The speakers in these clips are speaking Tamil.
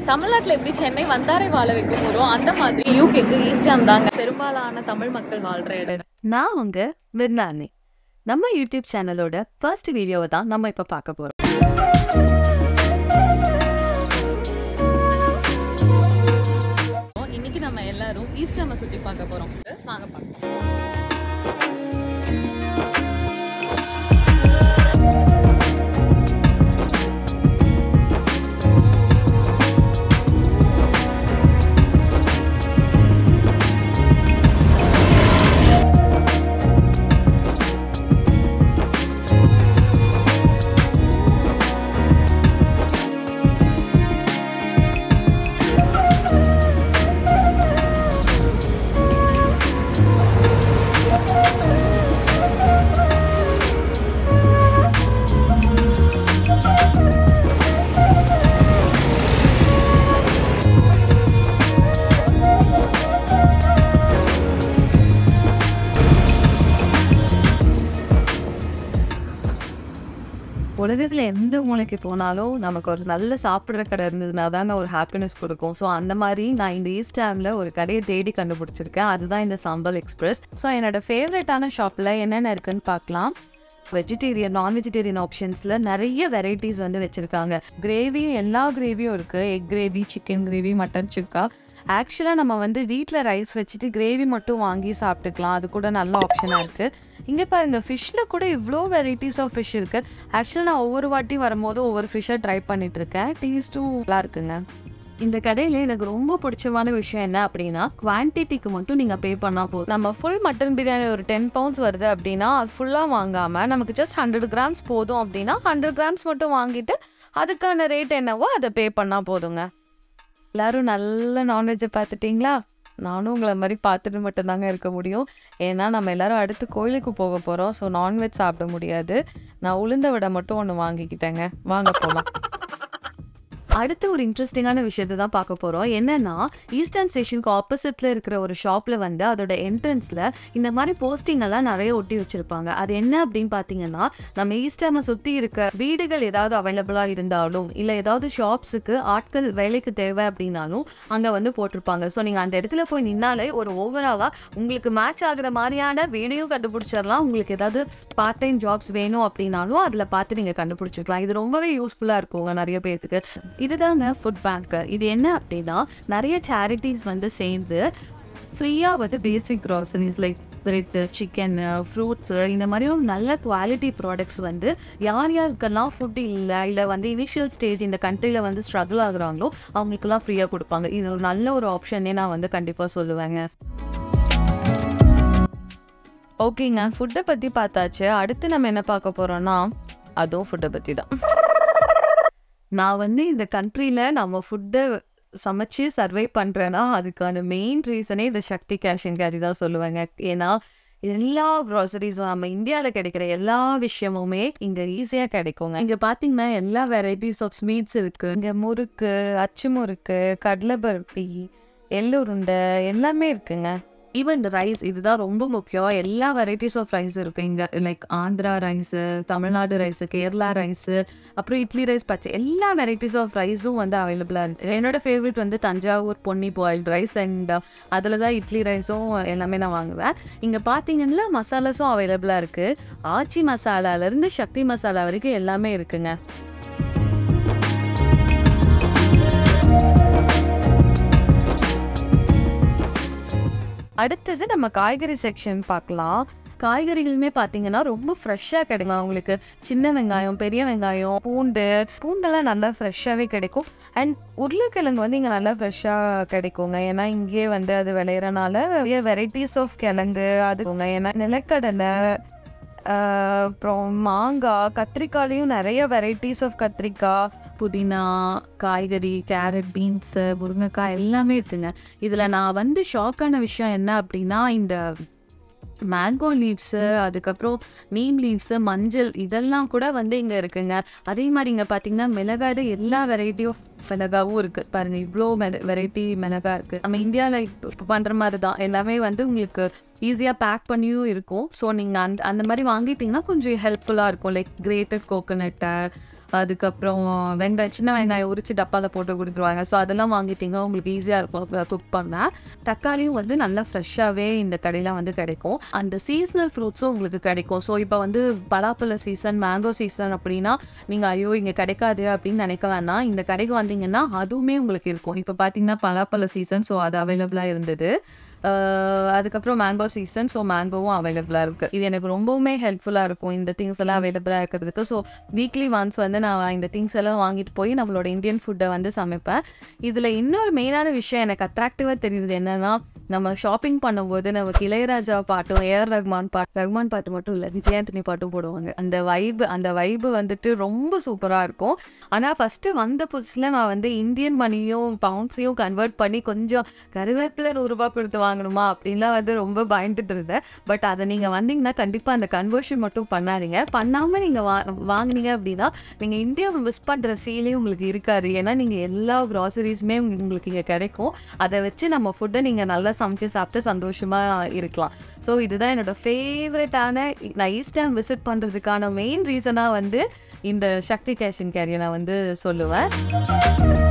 தமிழ்நாட்டில் எப்படி சென்னை வந்தாரை வாழ வைக்க போறோம் அந்த மாதிரி யூகேக்கு ஈஸ்டர்ன் தாங்க பெரும்பாலான தமிழ் மக்கள் வாழ்ற இடம் நான் உங்க விர்னானி நம்ம யூடியூப் சேனலோட ஃபர்ஸ்ட் வீடியோவை தான் நம்ம இப்போ பார்க்க போகிறோம் இன்னைக்கு நம்ம எல்லாரும் ஈஸ்டர்னை சுத்தி பார்க்க போறோம் வாங்க பார்க்கலாம் உலகத்தில் எந்த மூலைக்கு போனாலும் நமக்கு ஒரு நல்ல சாப்பிட்ற கடை இருந்ததுனா தாங்க ஒரு ஹாப்பினஸ் கொடுக்கும் ஸோ அந்த மாதிரி நான் இந்த ஈஸ்ட் ஹாமில் ஒரு கடையை தேடி கண்டுபிடிச்சிருக்கேன் அதுதான் இந்த சாம்பல் எக்ஸ்பிரஸ் ஸோ என்னோட ஃபேவரட்டான ஷாப்பில் என்னென்ன இருக்குன்னு பார்க்கலாம் வெஜிடேரியன் நான் வெஜிடேரியன் ஆப்ஷன்ஸில் நிறைய வெரைட்டிஸ் வந்து வச்சுருக்காங்க கிரேவி எல்லா கிரேவியும் இருக்குது egg gravy chicken gravy mutton chukka ஆக்சுவலாக நம்ம வந்து வீட்டில் ரைஸ் வச்சுட்டு கிரேவி மட்டும் வாங்கி சாப்பிட்டுக்கலாம் அது கூட நல்ல ஆப்ஷனாக இருக்குது இங்கே பாருங்கள் ஃபிஷ்ஷில் கூட இவ்வளோ வெரைட்டிஸ் ஆஃப் ஃபிஷ் இருக்குது ஆக்சுவலாக நான் ஒவ்வொரு வாட்டி வரும்போது ஒவ்வொரு ஃபிஷ்ஷை ட்ரை பண்ணிட்டு இருக்கேன் டேஸ்ட்டும் நல்லா இருக்குங்க இந்த கடையில் எனக்கு ரொம்ப பிடிச்சமான விஷயம் என்ன அப்படின்னா குவான்டிட்டிக்கு மட்டும் நீங்கள் பே பண்ணால் போதும் நம்ம ஃபுல் மட்டன் பிரியாணி ஒரு டென் பவுண்ட்ஸ் வருது அப்படின்னா அது ஃபுல்லாக வாங்காமல் நமக்கு ஜஸ்ட் ஹண்ட்ரட் கிராம்ஸ் போதும் அப்படின்னா ஹண்ட்ரட் கிராம்ஸ் மட்டும் வாங்கிட்டு அதுக்கான ரேட் என்னவோ அதை பே பண்ணால் போதுங்க எல்லாரும் நல்ல நான்வெஜ்ஜை பார்த்துட்டிங்களா நானும் உங்களை மாதிரி பார்த்துட்டு மட்டும்தாங்க இருக்க முடியும் ஏன்னா நம்ம எல்லாரும் அடுத்து கோயிலுக்கு போக போகிறோம் ஸோ நான்வெஜ் சாப்பிட முடியாது நான் உளுந்த வடை மட்டும் ஒன்று வாங்கிக்கிட்டேங்க வாங்க போகலாம் அடுத்து ஒரு இன்ட்ரெஸ்டிங்கான விஷயத்தை தான் பார்க்க போகிறோம் என்னன்னா ஈஸ்டர்ன் ஸ்டேஷனுக்கு ஆப்போசிட்டில் இருக்கிற ஒரு ஷாப்பில் வந்து அதோட என்ட்ரன்ஸில் இந்த மாதிரி போஸ்டிங் எல்லாம் நிறைய ஒட்டி வச்சுருப்பாங்க அது என்ன அப்படின்னு பார்த்தீங்கன்னா நம்ம ஈஸ்டர்னை சுற்றி இருக்க வீடுகள் ஏதாவது அவைலபிளாக இருந்தாலும் இல்லை ஏதாவது ஷாப்ஸுக்கு ஆட்கள் வேலைக்கு தேவை அப்படின்னாலும் அங்கே வந்து போட்டிருப்பாங்க ஸோ நீங்கள் அந்த இடத்துல போய் நின்னாலே ஒரு ஓவராலாக உங்களுக்கு மேட்ச் ஆகுற மாதிரியான வீடியோ கண்டுபிடிச்சிடலாம் உங்களுக்கு ஏதாவது பார்ட் டைம் ஜாப்ஸ் வேணும் அப்படின்னாலும் அதில் பார்த்து நீங்கள் கண்டுபிடிச்சிக்கலாம் இது ரொம்பவே யூஸ்ஃபுல்லாக இருக்குங்க நிறைய பேர்த்துக்கு இதுதாங்க ஃபுட் பேங்க் இது என்ன அப்படின்னா நிறைய சேரிட்டிஸ் வந்து சேர்ந்து ஃப்ரீயாக வந்து basic groceries like bread chicken fruits இந்த மாதிரி ஒரு நல்ல குவாலிட்டி ப்ராடக்ட்ஸ் வந்து யார் யாருக்கெல்லாம் ஃபுட் இல்லை இல்லை வந்து இனிஷியல் ஸ்டேஜ் இந்த கண்ட்ரியில் வந்து ஸ்ட்ரகிள் ஆகுறாங்களோ அவங்களுக்கெல்லாம் ஃப்ரீயாக கொடுப்பாங்க இது ஒரு நல்ல ஒரு ஆப்ஷனே நான் வந்து கண்டிப்பாக சொல்லுவேங்க ஓகேங்க ஃபுட்டை பற்றி பார்த்தாச்சு அடுத்து நம்ம என்ன பார்க்க போகிறோம்னா அதுவும் ஃபுட்டை பற்றி தான் நான் வந்து இந்த கண்ட்ரியில் நம்ம ஃபுட்டை சமைச்சு சர்வை பண்ணுறேன்னா அதுக்கான மெயின் ரீசனே இந்த சக்தி கேஷ் அண்ட் கேரி தான் சொல்லுவேங்க ஏன்னா எல்லா க்ராசரிஸும் நம்ம இந்தியாவில் கிடைக்கிற எல்லா விஷயமுமே இங்கே ஈஸியாக கிடைக்குங்க இங்கே பார்த்தீங்கன்னா எல்லா வெரைட்டிஸ் ஆஃப் ஸ்வீட்ஸ் இருக்குது இங்கே முறுக்கு அச்சு முறுக்கு கடலை பருப்பி எள்ளுருண்டை எல்லாமே இருக்குங்க ஈவன் ரைஸ் இதுதான் ரொம்ப முக்கியம் எல்லா வெரைட்டிஸ் ஆஃப் ரைஸ் இருக்குது இங்கே like Andhra rice Tamil Nadu rice Kerala rice அப்புறம் இட்லி ரைஸ் பச்சை எல்லா வெரைட்டிஸ் ஆஃப் ரைஸும் வந்து அவைலபிளாக இருக்குது என்னோட ஃபேவரட் வந்து Thanjavur Ponni boiled rice and அதில் தான் இட்லி ரைஸும் எல்லாமே நான் வாங்குவேன் இங்கே பார்த்தீங்கன்னா மசாலாஸும் அவைலபிளாக இருக்குது ஆச்சி மசாலாலேருந்து சக்தி மசாலா வரைக்கும் எல்லாமே இருக்குங்க அடுத்தது நம்ம காய்கறி செக்ஷன் பார்க்கலாம் காய்கறிகளுமே பார்த்தீங்கன்னா ரொம்ப ஃப்ரெஷ்ஷாக கிடைக்கும் உங்களுக்கு சின்ன வெங்காயம் பெரிய வெங்காயம் பூண்டு பூண்டெல்லாம் நல்லா ஃப்ரெஷ்ஷாகவே கிடைக்கும் அண்ட் உருளைக்கிழங்கு வந்து இங்கே நல்லா ஃப்ரெஷ்ஷாக கிடைக்குங்க ஏன்னா இங்கேயே வந்து அது விளையிறனால நிறைய வெரைட்டிஸ் ஆஃப் கிழங்கு அதுக்குங்க ஏன்னா நிலக்கடலை ஆஹ் அப்புறம் மாங்காய் கத்திரிக்காய்லையும் நிறைய வெரைட்டிஸ் ஆஃப் கத்திரிக்காய் புதினா காய்கறி கேரட் பீன்ஸு முருங்கைக்காய் எல்லாமே இருக்குங்க இதில் நான் வந்து ஷாக்கான விஷயம் என்ன அப்படின்னா இந்த மேங்கோ லீவ்ஸு அதுக்கப்புறம் நீம் லீவ்ஸு மஞ்சள் இதெல்லாம் கூட வந்து இங்கே இருக்குங்க அதே மாதிரி இங்கே பார்த்தீங்கன்னா மிளகாயில் எல்லா வெரைட்டி ஆஃப் மிளகாவும் இருக்குது பாருங்கள் இவ்வளோ வெரைட்டி மிளகா இருக்குது நம்ம இந்தியாவில் இப்போ பண்ணுற மாதிரி தான் எல்லாமே வந்து உங்களுக்கு ஈஸியாக பேக் பண்ணியும் இருக்கும் ஸோ நீங்கள் அந்த அந்த மாதிரி வாங்கிட்டீங்கன்னா கொஞ்சம் ஹெல்ப்ஃபுல்லாக இருக்கும் லைக் கிரேட்டட் கோகோனட்டை அதுக்கப்புறம் வெங்காயம் சின்ன வெங்காயம் உரிச்சு டப்பாவில் போட்டு கொடுத்துருவாங்க ஸோ அதெல்லாம் வாங்கிட்டீங்கன்னா உங்களுக்கு ஈஸியாக இருக்கும் குக் பண்ண தக்காளியும் வந்து நல்லா ஃப்ரெஷ்ஷாகவே இந்த கடையில் வந்து கிடைக்கும் அந்த சீசனல் ஃப்ரூட்ஸும் உங்களுக்கு கிடைக்கும் ஸோ இப்போ வந்து பலாப்பழ சீசன் மேங்கோ சீசன் அப்படின்னா நீங்கள் ஐயோ இங்கே கிடைக்காது அப்படின்னு நினைக்க வேணாம் இந்த கடைக்கு வந்தீங்கன்னா அதுவுமே உங்களுக்கு இருக்கும் இப்போ பார்த்தீங்கன்னா பலாப்பழ சீசன் ஸோ அது அவைலபிளாக இருந்தது ஆஹ் அதுக்கப்புறம் மேங்கோ சீசன் ஸோ மேங்கோவும் அவைலபிளாக இருக்குது இது எனக்கு ரொம்பவுமே ஹெல்ப்ஃபுல்லாக இருக்கும் இந்த திங்ஸ் எல்லாம் அவைலபிளாக இருக்கிறதுக்கு ஸோ வீக்லி ஒன்ஸ் வந்து நான் இந்த திங்ஸ் எல்லாம் வாங்கிட்டு போய் நம்மளோட இந்தியன் ஃபுட்டை வந்து சமைப்பேன் இதில் இன்னொரு மெயினான விஷயம் எனக்கு அட்ராக்டிவாக தெரியுது என்னன்னா நம்ம ஷாப்பிங் பண்ணும்போது நமக்கு இளையராஜா பாட்டும் ஏஆர் ரஹ்மான் பாட்டு ரஹ்மான் பாட்டு மட்டும் இல்லை விஜயாந்தனி பாட்டும் போடுவாங்க அந்த வைப்பு அந்த வைப்பு வந்துட்டு ரொம்ப சூப்பராக இருக்கும் ஆனால் ஃபஸ்ட்டு வந்த புதுசில் நான் வந்து இந்தியன் மணியும் பவுண்ட்ஸையும் கன்வெர்ட் பண்ணி கொஞ்சம் கருவேப்பிலை நூறுரூபா கொடுத்து வாங்கணுமா அப்படின்லாம் வந்து ரொம்ப பயந்துட்டு இருந்தேன் பட் அதை நீங்கள் வந்தீங்கன்னா கண்டிப்பாக அந்த கன்வர்ஷன் மட்டும் பண்ணாதீங்க பண்ணாமல் நீங்கள் வா வாங்குனீங்க அப்படின்னா நீங்கள் இந்தியாவை மிஸ் பண்ணுற ஃபீலே உங்களுக்கு இருக்காது ஏன்னா நீங்கள் எல்லா க்ராசரிஸுமே உங்களுக்கு இங்கே கிடைக்கும் அதை வச்சு நம்ம ஃபுட்டை நீங்கள் நல்லா சமைச்சு சாப்பிட்டு சந்தோஷமாக இருக்கலாம் ஸோ இதுதான் என்னோட ஃபேவரட்டான நான் ஈஸ்ட் டேம் விசிட் பண்ணுறதுக்கான மெயின் ரீசனாக வந்து இந்த சக்தி கேஷன் கேரியை நான் வந்து சொல்லுவேன்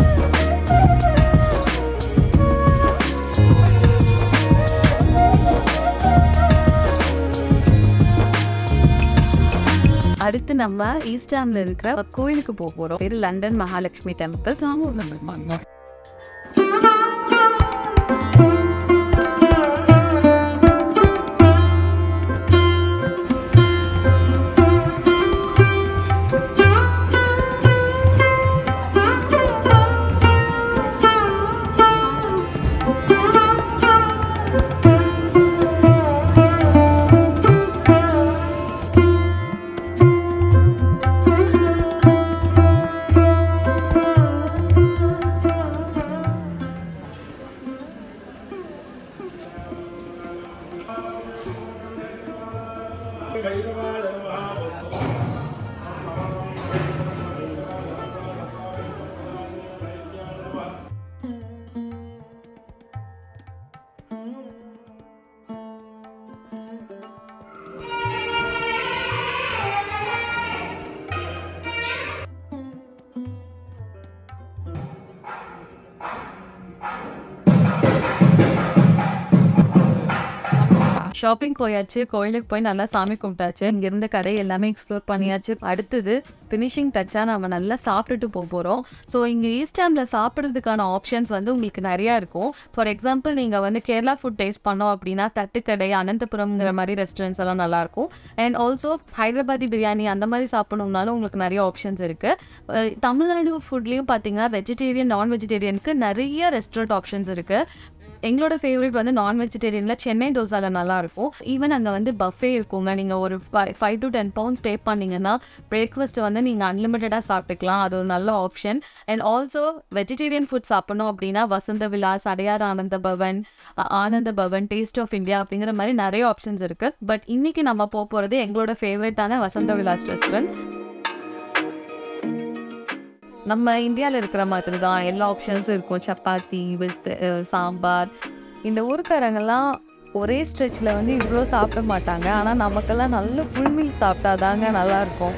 அடுத்து நம்ம ஈஸ்டாம்ல இருக்கிற ஒரு கோயிலுக்கு போக போறோம் பேரு லண்டன் மகாலட்சுமி டெம்பிள் ராமூர்ல போய் ஷாப்பிங் போயாச்சு கோயிலுக்கு போய் நல்லா சாமி கும்பிட்டாச்சு இங்க இருந்த கடை எல்லாமே எக்ஸ்ப்ளோர் பண்ணியாச்சு அடுத்தது ஃபினிஷிங் டச்சா நம்ம நல்லா சாப்பிட்டுட்டு போக போறோம் ஸோ இங்க ஈஸ்டாம்ல சாப்பிட்றதுக்கான ஆப்ஷன்ஸ் வந்து உங்களுக்கு நிறைய இருக்கும் ஃபார் எக்ஸாம்பிள் நீங்க வந்து கேரளா ஃபுட் டேஸ்ட் பண்ணோம் அப்படின்னா தட்டுக்கடை அனந்தபுரம்ங்கிற மாதிரி ரெஸ்டாரண்ட்ஸ் எல்லாம் நல்லா இருக்கும் அண்ட் ஆல்சோ ஹைதராபாதி பிரியாணி அந்த மாதிரி சாப்பிடணும்னாலும் உங்களுக்கு நிறைய ஆப்ஷன்ஸ் இருக்கு அஹ் தமிழ்நாடு ஃபுட்லேயும் பார்த்தீங்கன்னா வெஜிடேரியன் நான் வெஜிடேரியனுக்கு நிறைய ரெஸ்டாரண்ட் ஆப்ஷன்ஸ் இருக்கு எங்களோட ஃபேவரட் வந்து நான் வெஜிடேரியனில் சென்னை தோசாவில் நல்லா இருக்கும் ஈவன் அங்கே வந்து பஃபே இருக்குங்க நீங்கள் ஒரு five to ten pounds pay பண்ணீங்கன்னா பிரேக்ஃபாஸ்ட் வந்து நீங்கள் அன்லிமிட்டடாக சாப்பிட்டுக்கலாம் அது ஒரு நல்ல option and also vegetarian food சாப்பிடணும் அப்படின்னா வசந்த விலாஸ் அடையார் ஆனந்த பவன் அ- ஆனந்த பவன் டேஸ்ட் ஆஃப் இந்தியா அப்படிங்கிற மாதிரி நிறைய ஆப்ஷன்ஸ் இருக்குது பட் இன்னைக்கு நம்ம போக போகிறது எங்களோட ஃபேவரட்டான வசந்த விலாஸ் ரெஸ்டாரண்ட் நம்ம இந்தியாவில் இருக்கிற மாதிரி தான் எல்லா ஆப்ஷன்ஸும் இருக்கும் சப்பாத்தி வித் சாம்பார் இந்த ஊருக்காரங்கெல்லாம் ஒரே ஸ்ட்ரெச்சில் வந்து இவ்வளோ சாப்பிட மாட்டாங்க ஆனால் நமக்கெல்லாம் நல்ல ஃபுல் மீல் சாப்பிட்டா தாங்க நல்லா இருக்கும்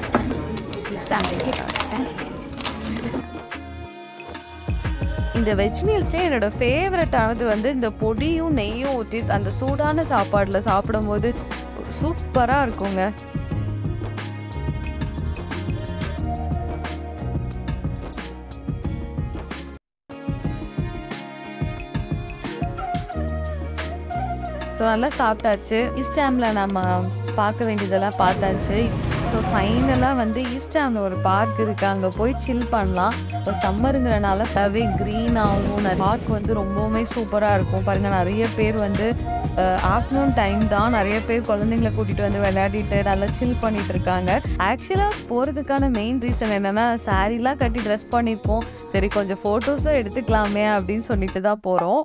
இந்த வெஜ் மீல்ஸ்லேயே என்னோட ஃபேவரட்டானது வந்து இந்த பொடியும் நெய்யும் ஊற்றி அந்த சூடான சாப்பாடில் சாப்பிடும்போது சூப்பராக இருக்குங்க ஸோ நல்லா சாப்பிட்டாச்சு ஈஸ்டாமில் நம்ம பார்க்க வேண்டியதெல்லாம் பார்த்தாச்சு ஸோ ஃபைனலாக வந்து ஈஸ்டாமில் ஒரு பார்க் இருக்குது அங்கே போய் சில் பண்ணலாம் இப்போ சம்மருங்கிறனால தவே க்ரீனாகவும் பார்க் வந்து ரொம்பவுமே சூப்பராக இருக்கும் பாருங்கள் நிறைய பேர் வந்து ஆஃப்டர்நூன் டைம் தான் நிறைய பேர் குழந்தைங்கள கூட்டிகிட்டு வந்து விளையாடிட்டு நல்லா சில் பண்ணிட்டு இருக்காங்க ஆக்சுவலாக போகிறதுக்கான மெயின் ரீசன் என்னென்னா சாரீலாம் கட்டி ட்ரெஸ் பண்ணியிருப்போம் சரி கொஞ்சம் ஃபோட்டோஸும் எடுத்துக்கலாமே அப்படின்னு சொல்லிட்டு தான் போகிறோம்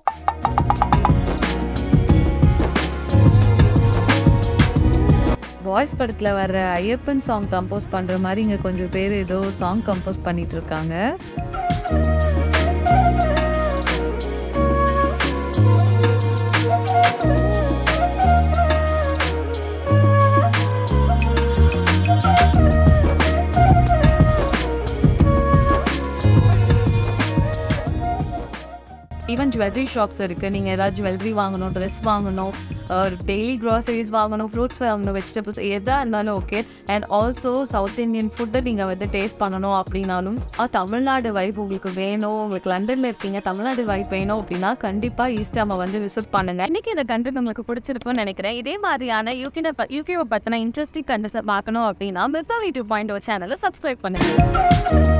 வாய்ஸ் படத்தில் வர்ற ஐயப்பன் சாங் கம்போஸ் பண்ணுற மாதிரி இங்கே கொஞ்சம் பேர் ஏதோ சாங் கம்போஸ் பண்ணிட்டு இருக்காங்க ஈவன் ஜுவல்லரி ஷாப்ஸ் இருக்குது நீங்கள் ஏதாவது ஜுவல்லரி வாங்கணும் ட்ரெஸ் வாங்கணும் டெய்லி க்ராசரிஸ் வாங்கணும் ஃப்ரூட்ஸ் வாங்கணும் வெஜிடபிள்ஸ் எதாக இருந்தாலும் okay and also south Indian ஃபுட்டை நீங்கள் வந்து டேஸ்ட் பண்ணணும் அப்படின்னாலும் அஹ், தமிழ்நாடு வைப் உங்களுக்கு வேணும் உங்களுக்கு லண்டனில் இருக்கீங்க தமிழ்நாடு வைப் வேணும் அப்படின்னா கண்டிப்பாக ஈஸ்டாமை வந்து விசிட் பண்ணுங்கள் இன்னைக்கு இந்த கண்டென்ட் உங்களுக்கு பிடிச்சிருக்கும்னு நினைக்கிறேன் இதே மாதிரியான யூகே யூகேவை பற்றின இன்ட்ரெஸ்டிங் கண்டென்ட்ஸை பார்க்கணும் அப்படின்னா மிர்பா வீடியோ பாயிண்ட் ஒரு சேனலை சப்ஸ்கிரைப் பண்ணுங்க